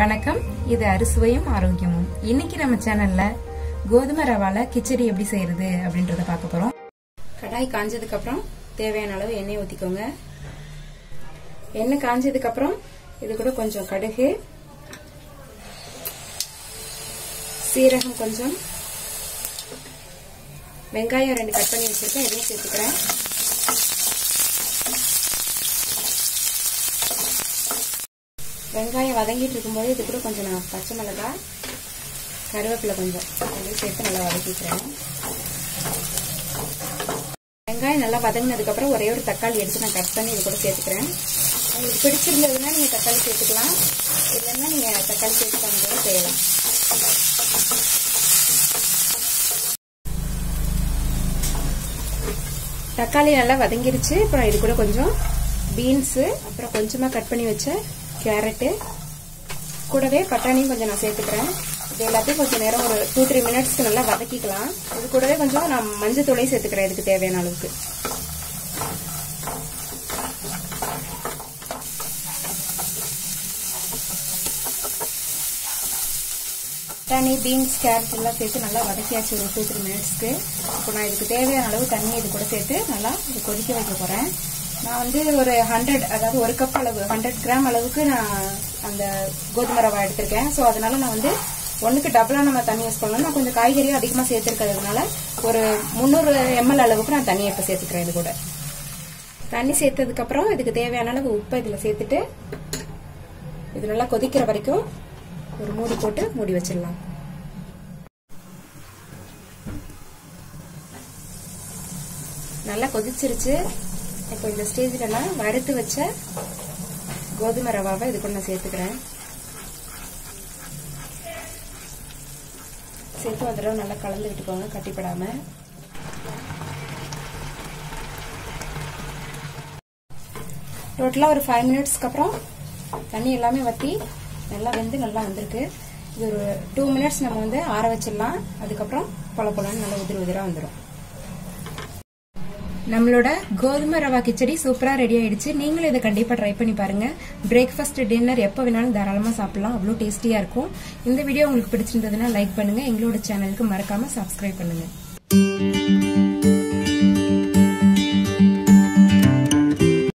வணக்கம் இது அறுசுவையும் ஆரோக்கியமும் இன்னைக்கு நம்ம சேனல்ல கோதுமை ரவால கிச்சடி எப்படி செய்யறது அப்படின்றத பார்க்க போறோம் கடாய் காஞ்சதுக்கு அப்புறம் தேவையான அளவு எண்ணெய் ஊத்திக்கோங்க எண்ணெய் காஞ்சதுக்கு அப்புறம் இது கூட கொஞ்சம் கடுகு சீரகம் கொஞ்சம் வெங்காயம் ரெண்டு கட் பண்ணி வச்சிருக்கேன் இதையும் சேர்த்துக்கிறேன் வெங்காயம் வதங்கிட்டு இருக்கும்போது இது கூட கொஞ்சம் நான் பச்சை மிளகாய் கருவேப்பிலை கொஞ்சம் அதையும் சேர்த்து நல்லா வதக்கிக்கிறேன் வெங்காயம் நல்லா வதங்கினதுக்கப்புறம் ஒரே ஒரு தக்காளி எடுத்து நான் கட் பண்ணி இது கூட சேர்த்துக்கிறேன் உங்களுக்கு பிடிச்சிருந்ததுன்னா நீங்கள் தக்காளி சேர்த்துக்கலாம் இல்லைன்னா நீங்கள் தக்காளி சேர்த்துக்காம கூட செய்யலாம் தக்காளி நல்லா வதங்கிருச்சு அப்புறம் இது கூட கொஞ்சம் பீன்ஸு அப்புறம் கொஞ்சமாக கட் பண்ணி வச்ச கேரட்டு கூடவே பட்டாணியும் கொஞ்சம் நான் சேர்த்துக்கிறேன் இது எல்லாத்தையும் கொஞ்சம் நேரம் ஒரு டூ த்ரீ மினிட்ஸ்க்கு நல்லா வதக்கிக்கலாம் இது கூடவே கொஞ்சம் நான் மஞ்சள் தூளையும் சேர்த்துக்கிறேன் இதுக்கு தேவையான அளவுக்கு பட்டாணி பீன்ஸ் கேரட் எல்லாம் சேர்த்து நல்லா வதக்கியாச்சு ஒரு டூ த்ரீ மினிட்ஸ்க்கு இப்போ நான் இதுக்கு தேவையான அளவு தண்ணி இது கூட சேர்த்து நல்லா இது கொதிக்க வைக்க போகிறேன் நான் வந்து ஒரு ஹண்ட்ரட் அதாவது ஒரு கப் அளவு ஹண்ட்ரட் கிராம் அளவுக்கு நான் அந்த கோதுமை ரவா எடுத்திருக்கேன் ஸோ அதனால நான் வந்து ஒன்றுக்கு டபுளாக நம்ம தண்ணி யூஸ் பண்ணணும் நான் கொஞ்சம் காய்கறியும் அதிகமாக சேர்த்துருக்கிறதுனால ஒரு முந்நூறு எம்எல் அளவுக்கு நான் தண்ணியை இப்போ சேர்த்துக்கிறேன் இது கூட தண்ணி சேர்த்ததுக்கப்புறம் இதுக்கு தேவையான அளவு உப்பை இதில் சேர்த்துட்டு இது நல்லா கொதிக்கிற வரைக்கும் ஒரு மூடி போட்டு மூடி வச்சிடலாம் நல்லா கொதிச்சிருச்சு இப்போ இந்த ஸ்டேஜில் நான் வறுத்து வச்ச கோதுமை ரவாவை இது கூட நான் சேர்த்துக்கிறேன் சேர்த்து ஒரு தடவை நல்லா கலந்து விட்டுக்கோங்க கட்டிப்படாம டோட்டலாக ஒரு ஃபைவ் மினிட்ஸ்க்கு அப்புறம் தண்ணி எல்லாமே வற்றி நல்லா வெந்து நல்லா வந்திருக்கு இது ஒரு டூ மினிட்ஸ் நம்ம வந்து ஆற வச்சிடலாம் அதுக்கப்புறம் பொல பொலன்னு நல்லா உதிரி உதிராக வந்துடும் நம்மளோட கோதுமை ரவா கிச்சடி சூப்பரா ரெடி ஆயிடுச்சு நீங்களும் இதை கண்டிப்பா ட்ரை பண்ணி பாருங்க பிரேக்ஃபாஸ்ட் டின்னர் எப்போ வேணாலும் தாராளமா சாப்பிடலாம் அவ்வளோ டேஸ்டியா இருக்கும் இந்த வீடியோ உங்களுக்கு பிடிச்சிருந்ததுன்னா லைக் பண்ணுங்க எங்களோட சேனலுக்கு மறக்காம சப்ஸ்கிரைப் பண்ணுங்க